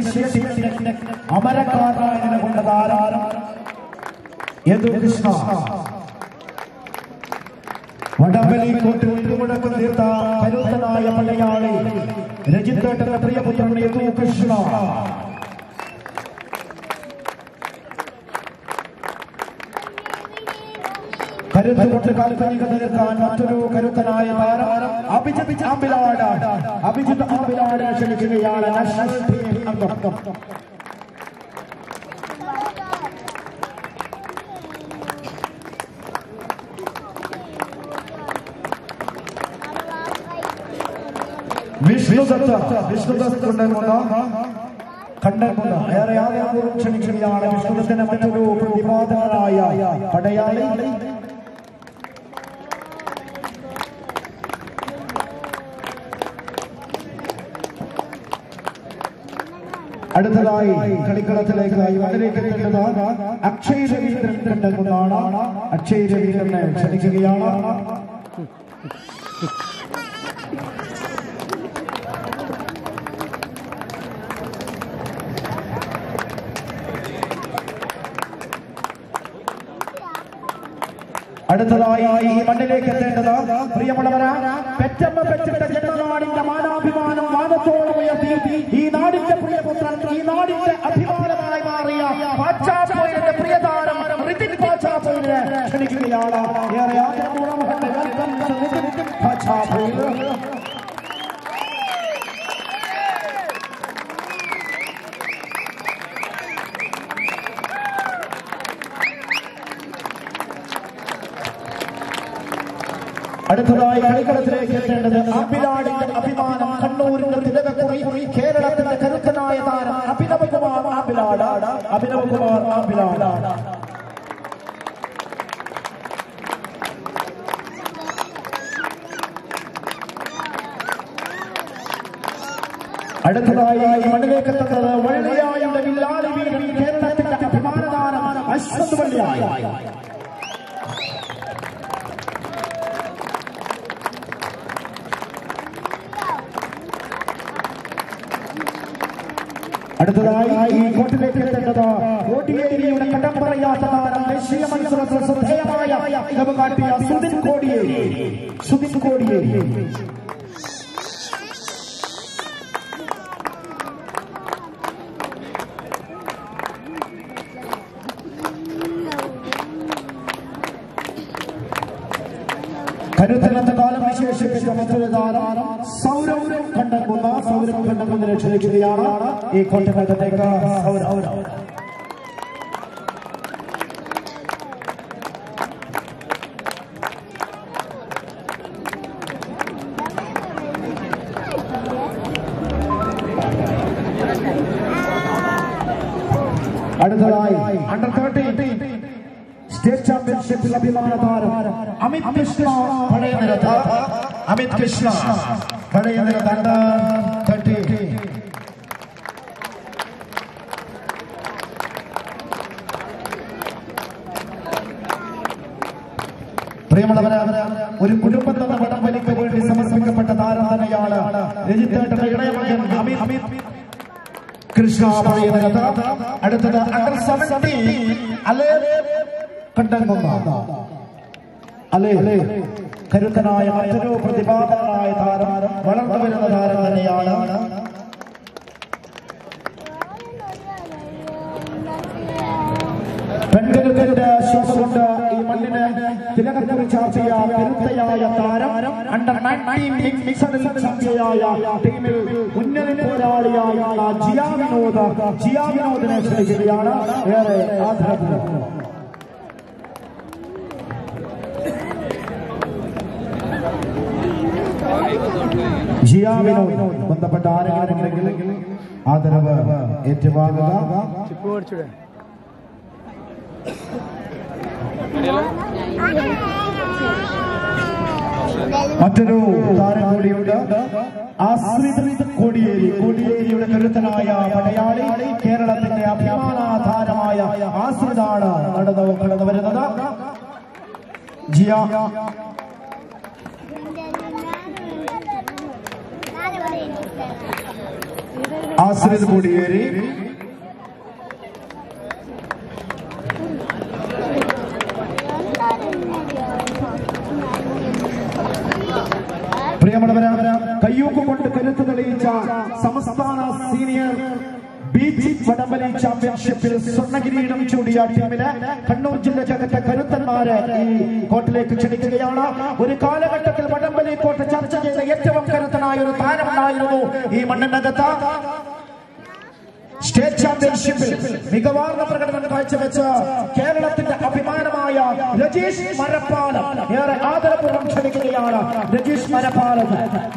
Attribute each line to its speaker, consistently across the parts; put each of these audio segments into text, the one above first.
Speaker 1: ദേശീയ ടീമിന്റെ അമരക്കാരനായി നിലകൊണ്ട താരം യദുകൃഷ്ണ വടംവലി കോട്ടിൽ തിരുമുഴക്കം തീർത്ത കരുത്തനായ മലയാളി രജിത്തേട്ടന്റെ പ്രിയപുത്രൻ യദുകൃഷ്ണ കരുത്തുകൊണ്ട് കാൽപ്പനിക തീർക്കാൻ മറ്റൊരു കരുത്തനായ താരം അഭിജിത് ആമ്പിലാട് അഭിജിത് ആമ്പിലാട് ക്ഷണിക്കുകയാണ് നാഷണൽ ടീം അംഗം വിഷ്ണുദത്ത വിഷ്ണുദത്ത് കൊണ്ടുവന്ന കണ്ടകുന്ന ഏറെ ആദരപൂർവ്വം ക്ഷണിക്കുകയാണ് വിഷ്ണുദത്തിന് മറ്റൊരു പ്രതിപാദകനായ പടയാളി അടുത്തതായി കളിക്കളത്തിലേക്ക് മണ്ണിലേക്ക് എത്തേണ്ടത് അക്ഷയ് രവീന്ദ്രൻ കണ്ടെത്തുന്നതാണ് അക്ഷയ് രവീന്ദ്രനെ ക്ഷണിക്കുകയാണ് അടുത്തതായി ഈ മണ്ണിലേക്ക് എത്തേണ്ടത് പ്രിയമുള്ളവരാ പെറ്റമ്മ പെറ്റിട്ട ജനനാടിന്റെ മാനാഭിമാനം വാനത്തോളം ഉയർത്തി ഈ നാടിന്റെ പ്രിയപുത്രൻ ഈ നാടിന്റെ അഭിമാനമായി മാറിയ പാച്ചാപ്പോയിന്റെ പ്രിയതാരം ഋതിൻ പാച്ചാപ്പോയിനെ ക്ഷണിക്കുകയാണ് ഏറെ ആദരപൂർവ്വം വെൽക്കം ഋതിൻ പാച്ചാപ്പോയിൽ അടുത്തതായി കളിക്കളത്തിലേക്ക് എത്തേണ്ടത് അഭിലാടിന്റെ അഭിമാനം കണ്ണൂരിന്റെ തിലകക്കുറി കേരളത്തിന്റെ കരുത്തനായ താരം അഭിനവകുമാർ ആമ്പിലാട് അഭിനവകുമാർ ആമ്പിലാട് അടുത്തതായി ഈ മണ്ണിലേക്ക് എത്തുന്നത് വള്ളിയായുടെ വില്ലാളി വീരൻ കേരളത്തിന്റെ അഭിമാനതാരം അശ്വത് വള്ളിയായ അടുത്തതായി ഈ കോട്ടിലേക്ക് എത്തേണ്ടത് കോടിയേരിയുടെ കടം പറയാത്ത താരം ദേശീയ മത്സരത്തിൽ ശ്രദ്ധേയമായ ഇടവ് കാട്ടിയ സുധിൻ കോടിയേരി സുധിൻ കോടിയേരി കരുത്തനത്തെ കാലം വിശേഷിപ്പിച്ച മറ്റൊരു താരം സൗരവ് കണ്ടകുന്ന സൗരവ് കണ്ടകുന്നതിനെ ക്ഷണിക്കുകയാണ് ഈ കോട്ടനകത്തേക്ക് സൗരവ് അടുത്തതായി അണ്ടർ തേർട്ടി സ്റ്റേറ്റ് ചാമ്പ്യൻഷിപ്പിൽ അഭിമാന താരം അമിത് കൃഷ്ണ പഴയ നിരത്ത് അമിത് കൃഷ്ണ പഴയ നിരത്ത് അണ്ടർ തേർട്ടി പ്രിയമുള്ളവരെ ഒരു കുടുംബത്തിന്റെ വടംവലിക്ക് വേണ്ടി സമർപ്പിക്കപ്പെട്ട താരം തന്നെയാണ് രജിത്തേട്ടന്റെ ഇളയമകൻ അമിത് അമിത് കൃഷ്ണ പഴയ നിരത്ത് അടുത്തത് അണ്ടർ സെവൻറ്റി അലേ കണ്ടങ്ങുന്ന അലേ കരുത്തനായ മറ്റൊരു പ്രതിഭാതനായ താരം വളർന്നു വരുന്ന താരം തന്നെയാണ് പെൺകരുത്തിന്റെ ശ്വാസം കൊണ്ട് ഈ മണ്ണിന് തിലകക്കുറി ചാർത്തിയ കരുത്തയായ താരം അണ്ടർ നയൻറ്റീൻ മിക്സഡിൽ ചാർത്തിയായ ടീമിൽ മുന്നണി പോരാളിയായ ജിയാ വിനോദ് ജിയാ വിനോദിനെ ക്ഷണിക്കുകയാണ് ഏറെ ആദരപൂർവ്വം ജിയാ വിനോദ് ബന്ധപ്പെട്ട ആരെങ്കിലും ഉണ്ടെങ്കിൽ ആദരവ് ഏറ്റുവാങ്ങുക
Speaker 2: ചിപ്പ് മേടിച്ചൂടെ
Speaker 1: മറ്റൊരു താരം കൂടിയുണ്ട് ആശ്രിത് കോടിയേരി കോടിയേരിയുടെ കരുത്തനായ പടയാളി കേരളത്തിന്റെ അഭിമാന താരമായ ആശ്രിതാണ് നടന്നു കടന്നു വരുന്നത് ജിയ
Speaker 3: ഞാൻ
Speaker 1: ആശ്രിത് കോടിയേരി പ്രിയമുള്ളവരാ കയ്യൂക്ക് കൊണ്ട് കരുത്ത് തെളിയിച്ച സംസ്ഥാന സീനിയർ ബീച്ച് വടംവലി ചാമ്പ്യൻഷിപ്പിൽ സ്വർണ്ണകിരീടം ചൂടിയ ടീമിന് കണ്ണൂർ ജില്ലക്കകത്തെ കരുത്തന്മാരെ ഈ കോട്ടിലേക്ക് ക്ഷണിക്കുകയാണ് ഒരു കാലഘട്ടത്തിൽ വടംവലി കോട്ട് ചർച്ച ചെയ്ത ഏറ്റവും കരുത്തനായ ഒരു താരമുണ്ടായിരുന്നു ഈ മണ്ണിനകത്ത് സ്റ്റേറ്റ് ചാമ്പ്യൻഷിപ്പിൽ മികവാർന്ന പ്രകടനം കാഴ്ചവെച്ച കേരളത്തിന്റെ അഭിമാനമായ രജീഷ് മരപ്പാലം ഏറെ ആദരപൂർവ്വം ക്ഷണിക്കുകയാണ് രജീഷ് മരപ്പാലം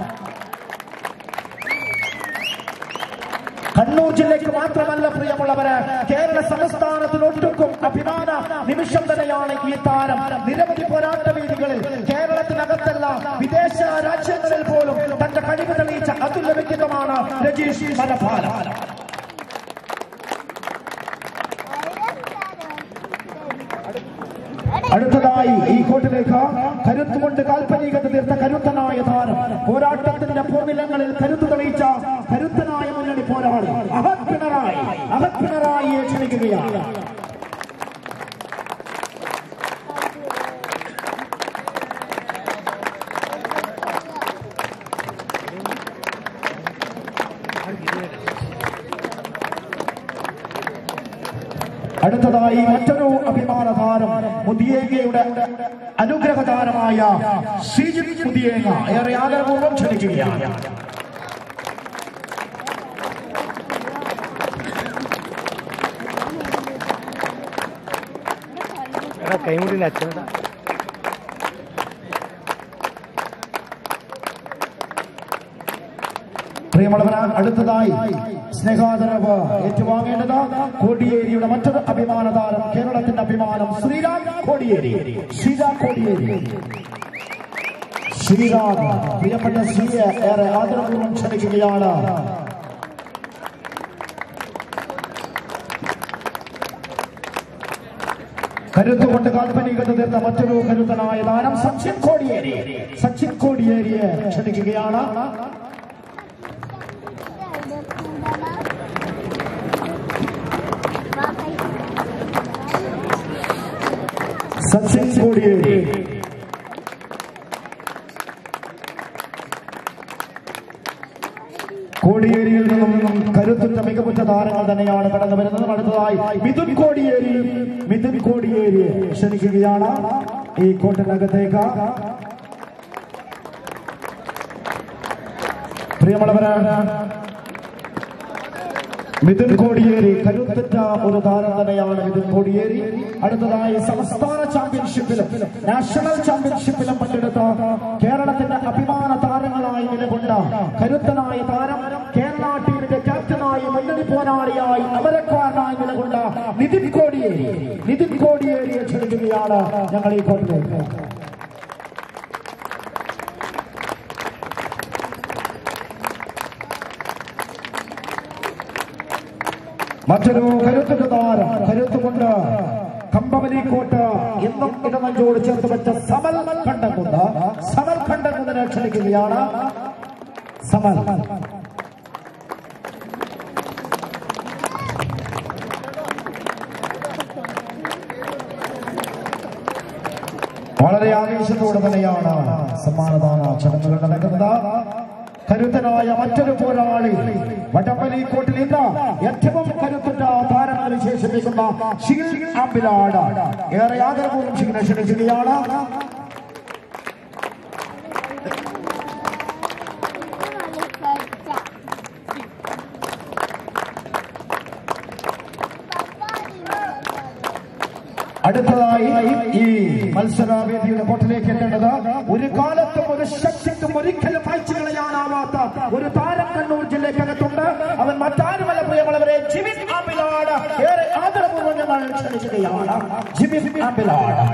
Speaker 1: കണ്ണൂർ ജില്ലയ്ക്ക് മാത്രമല്ല പ്രിയമുള്ളവര് കേരള സംസ്ഥാനത്തിനൊട്ടുക്കും അഭിമാന നിമിഷം തന്നെയാണ് ഈ താരം നിരവധി പോരാട്ട വേദികളിൽ കേരളത്തിനകത്തല്ല വിദേശ രാജ്യങ്ങളിൽ പോലും തന്റെ കഴിവ് തെളിയിച്ച അതുല്യ വ്യക്തിത്വമാണ് രജീഷ് മലപാലം അടുത്തതായി ഈ കോട്ടിലേക്ക് കരുത്തുകൊണ്ട് കാൽപ്പനികത തീർത്ത കരുത്തനായ താരം പോരാട്ടത്തിന്റെ പൂർണിലങ്ങളിൽ കരുത്തു തെളിയിച്ച കരുത്തനായ മുന്നണി പോരാളി അഹത് പിണറായി അഹത് പിണറായിയെ ക്ഷണിക്കുകയാണ് അടുത്തതായി മറ്റൊരു അഭിമാന താരം മുതിയേങ്ങയുടെ അനുഗ്രഹ താരമായ ശ്രീജിത് മുതിയേങ്ങ ഏറെ ആദരപൂർവ്വം ക്ഷണിക്കുകയാണ്
Speaker 2: എടാ കൈമുടി അച്ഛനടാ
Speaker 1: പ്രിയമുള്ളവരാ അടുത്തതായി സ്നേഹാദരവ് ഏറ്റുവാങ്ങേണ്ടത് കോടിയേരിയുടെ മറ്റൊരു അഭിമാന താരം കേരളത്തിന്റെ അഭിമാനം ശ്രീരാം കോടിയേരി ശ്രീരാം കോടിയേരി ശ്രീരാം പ്രിയപ്പെട്ട ശ്രീയെ ഏറെ ആദരപൂർവ്വം ക്ഷണിക്കുകയാണ് കരുത്തുകൊണ്ട് കാൽപ്പനികത തീർത്ത മറ്റൊരു കരുത്തനായ താരം സച്ചിൻ കോടിയേരി സച്ചിൻ കോടിയേരിയെ ക്ഷണിക്കുകയാണ് സച്ചിൻ കോടിയേരി കോടിയേരിയിൽ നിന്നും കരുത്തുറ്റ മികവുറ്റ താരങ്ങൾ തന്നെയാണ് കടന്നു വരുന്നത് അടുത്തതായി മിഥുൻ കോടിയേരി മിഥുൻ കോടിയേരിയെ ക്ഷണിക്കുകയാണ് ഈ കോട്ടിനകത്തേക്ക് പ്രിയമുള്ളവരാണ് മിഥുൻ കോടിയേരി കരുത്തുറ്റ ഒരു താരം തന്നെയാണ് മിഥുൻ കോടിയേരി അടുത്തതായി സംസ്ഥാന ചാമ്പ്യൻഷിപ്പിലും നാഷണൽ ചാമ്പ്യൻഷിപ്പിലും പങ്കെടുത്ത കേരളത്തിന്റെ അഭിമാന താരങ്ങളായി നിലകൊണ്ട കരുത്തനായ താരം കേരള ടീമിന്റെ ക്യാപ്റ്റനായി മുന്നണി പോരാളിയായി അമരക്കാരനായി നിലകൊണ്ട നിതിൻ കോടിയേരി നിതിൻ കോടിയേരിയെ ക്ഷണിക്കുകയാണ് ഞങ്ങൾ ഈ കോട്ടിലേക്ക് മറ്റൊരു കരുത്തിന്റെ താരം കരുത്തുകൊണ്ട് കമ്പവലിക്കോട്ട് എന്നും ഇടനഞ്ചോട് ചേർത്ത് വെച്ച സമൽ കണ്ടകുന്ന് സമൽ കണ്ടകുന്നിനെ ക്ഷണിക്കുകയാണ് സമൽ വളരെ ആവേശത്തോടെ തന്നെയാണ് സമ്മാനദാന ചടങ്ങുകൾ നടക്കുന്നത് കരുത്തനായ മറ്റൊരു പോരാളി വടംവലി കോട്ടിൽ ഇന്ന് ഏറ്റവും കരുത്തുറ്റ താരങ്ങൾ വിശേഷിപ്പിക്കുന്ന ഷീൽ അമ്പിലാട് ഏറെ ആദരപൂർവ്വം ഷിങ്ങിനെ ക്ഷണിക്കുകയാണ് അടുത്തതായി ഈ മത്സരവേദിയുടെ കോട്ടിലേക്ക് എത്തേണ്ടത് ഒരു കാലത്തും ഒരു ശക്തിക്കും ഒരിക്കലും വായിച്ചു കളയാനാവാത്ത ഒരു താരം കണ്ണൂർ ജില്ലക്കകത്തുണ്ട് അവൻ മറ്റാരുമല്ല പ്രിയമുള്ളവരെ ജിമിൻ ആമ്പിലാട് ഏറെ ആദരപൂർവ്വം ഞങ്ങൾ ക്ഷണിക്കുകയാണ് ജിമിൻ ആമ്പിലാട്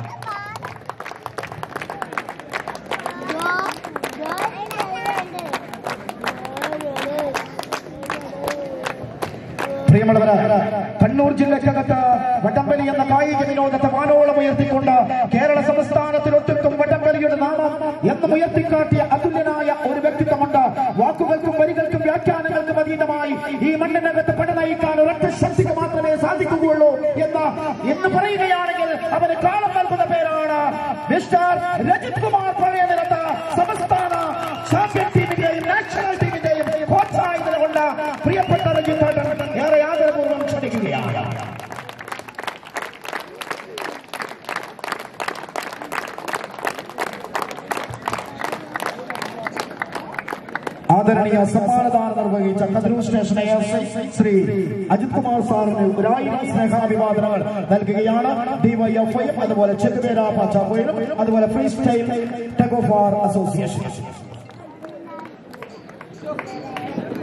Speaker 1: പ്രിയമുള്ളവരെ കണ്ണൂർ ജില്ലക്കകത്ത് വടംവലി എന്ന കായിക വിനോദത്തെ വാനോളം ഉയർത്തിക്കൊണ്ട് കേരള സംസ്ഥാനത്തിലൊട്ടുക്കും വടംവലിയുടെ നാമം എന്നും ഉയർത്തിക്കാട്ടിയ അതുല്യനായ ഒരു വ്യക്തിത്വമുണ്ട് വാക്കുകൾക്കും വരികൾക്കും വ്യാഖ്യാനങ്ങൾക്കും അതീതമായി ഈ മണ്ണിനകത്ത് പണി നയിക്കാൻ ഒരൊറ്റ ശക്തിക്ക് മാത്രമേ സാധിക്കുകയുള്ളൂ എന്ന് എന്ന് പറയുകയാണെങ്കിൽ അവന് കാലം നൽകുന്ന പേരാണ് മിസ്റ്റർ രജിത് കുമാർ പഴയ നിരത്ത സംസ്ഥാന ചാമ്പ്യൻ ടീമിന്റെയും നാഷണൽ ടീമിന്റെയും കോച്ചായി നിലകൊണ്ട പ്രിയപ്പെട്ട രജിത് ഏട്ടൻ ഏറെ ആദരപൂർവ്വം ക്ഷണിക്കുകയാണ് ആദരണീയ സമ്മാനദാനം നിർവഹിച്ച Kathirur station S I Shri Ajith Kumar സാറിന് ഒരായിരം സ്നേഹാഭിവാദനങ്ങൾ നൽകുകയാണ് ഡിവൈഎഫ്ഐ അതുപോലെ ചെക്കുപേര പാച്ചാപ്പോയിലും അതുപോലെ ഫ്രീ സ്റ്റൈൽ ടെഗോഫാർ അസോസിയേഷൻ